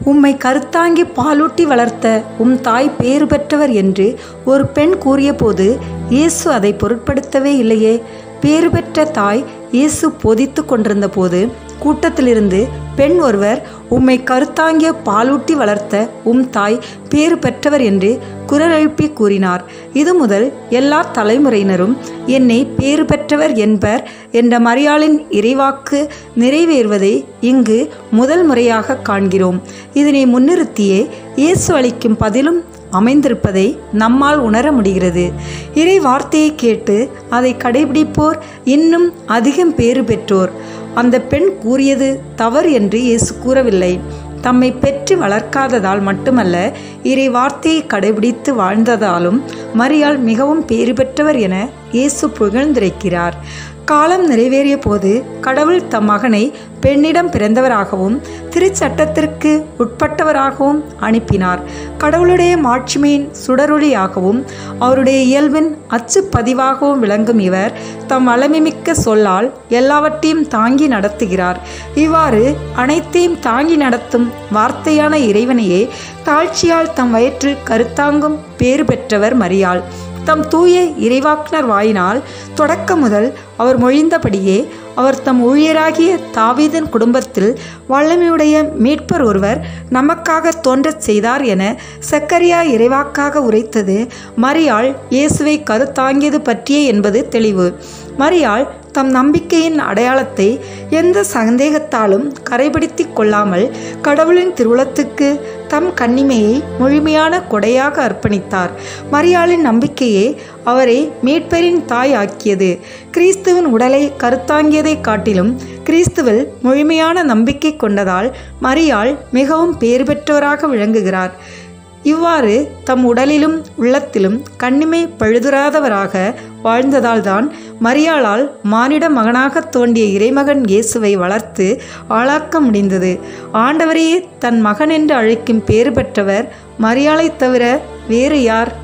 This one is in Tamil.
உம்மை கருத்தாங்கி பாலூட்டி வளர்த்த உம் தாய் பேறு பெற்றவர் என்று ஒரு பெண் கூறியபோது இயேசு அதை பொருட்படுத்தவே இல்லையே பேறு பெற்ற தாய் இயேசு போதித்து கொண்டிருந்த போது கூட்டத்திலிருந்து பெண் ஒருவர் உம்மை கருத்தாங்கிய பாலூட்டி வளர்த்த உம் தாய் பேறு பெற்றவர் என்று குரல் எழுப்பி கூறினார் இது முதல் எல்லா தலைமுறையினரும் என்னை பேறு பெற்றவர் என்பர் என்ற மரியாளின் இறைவாக்கு நிறைவேறுவதை இங்கு முதல் முறையாக காண்கிறோம் இதனை முன்னிறுத்தியே இயேசு அளிக்கும் பதிலும் அமைந்திருப்பதை நம்மால் உணர முடிகிறது இறை வார்த்தையை கேட்டு அதை கடைபிடிப்போர் இன்னும் அதிகம் பேறு பெற்றோர் அந்த பெண் கூறியது தவறு என்று இயேசு கூறவில்லை தம்மை பெற்று வளர்க்காததால் மட்டுமல்ல இறை வார்த்தையை கடைபிடித்து வாழ்ந்ததாலும் மரியாள் மிகவும் பேறு பெற்றவர் என இயேசு புகழ்ந்திருக்கிறார் காலம் நிறைவேறிய போது கடவுள் தம் மகனை பெண்ணிடம் பிறந்தவராகவும் திருச்சட்டத்திற்கு உட்பட்டவராகவும் அனுப்பினார் கடவுளுடைய மாட்சிமையின் சுடரொளியாகவும் அவருடைய இயல்பின் அச்சு பதிவாகவும் விளங்கும் இவர் தம் வளமைமிக்க சொல்லால் எல்லாவற்றையும் தாங்கி நடத்துகிறார் இவ்வாறு அனைத்தையும் தாங்கி நடத்தும் வார்த்தையான இறைவனையே தாழ்ச்சியால் தம் வயிற்றில் கருத்தாங்கும் பேறு பெற்றவர் மரியாள் தம் தூய இறைவாக்கினர் வாயினால் தொடக்க முதல் அவர் மொழிந்தபடியே அவர் தம் ஊழியராகிய தாவீதன் குடும்பத்தில் வல்லமையுடைய மீட்பர் ஒருவர் நமக்காக தோன்றச் செய்தார் என சக்கரியா இறைவாக்காக உரைத்தது மரியாள் இயேசுவை கருத்தாங்கியது பற்றியே என்பது தெளிவு மரியாள் தம் நம்பிக்கையின் அடையாளத்தை எந்த சந்தேகத்தாலும் கரைபிடித்து கொள்ளாமல் கடவுளின் திருவுளத்துக்கு தம் கன்னிமையை முழுமையான கொடையாக அர்ப்பணித்தார் மரியாளின் நம்பிக்கையே அவரை மீட்பரின் தாய் ஆக்கியது கிறிஸ்துவின் உடலை கருத்தாங்கியதை காட்டிலும் கிறிஸ்துவில் முழுமையான நம்பிக்கை கொண்டதால் மரியாள் மிகவும் பேறு பெற்றவராக விளங்குகிறார் இவ்வாறு தம் உடலிலும் உள்ளத்திலும் கண்ணிமை பழுதுறாதவராக வாழ்ந்ததால்தான் மரியாளால் மானிட மகனாக தோன்றிய இறைமகன் இயேசுவை வளர்த்து ஆளாக்க முடிந்தது ஆண்டவரையே தன் மகன் என்று அழைக்கும் பேறு பெற்றவர் மரியாளை தவிர வேறு யார்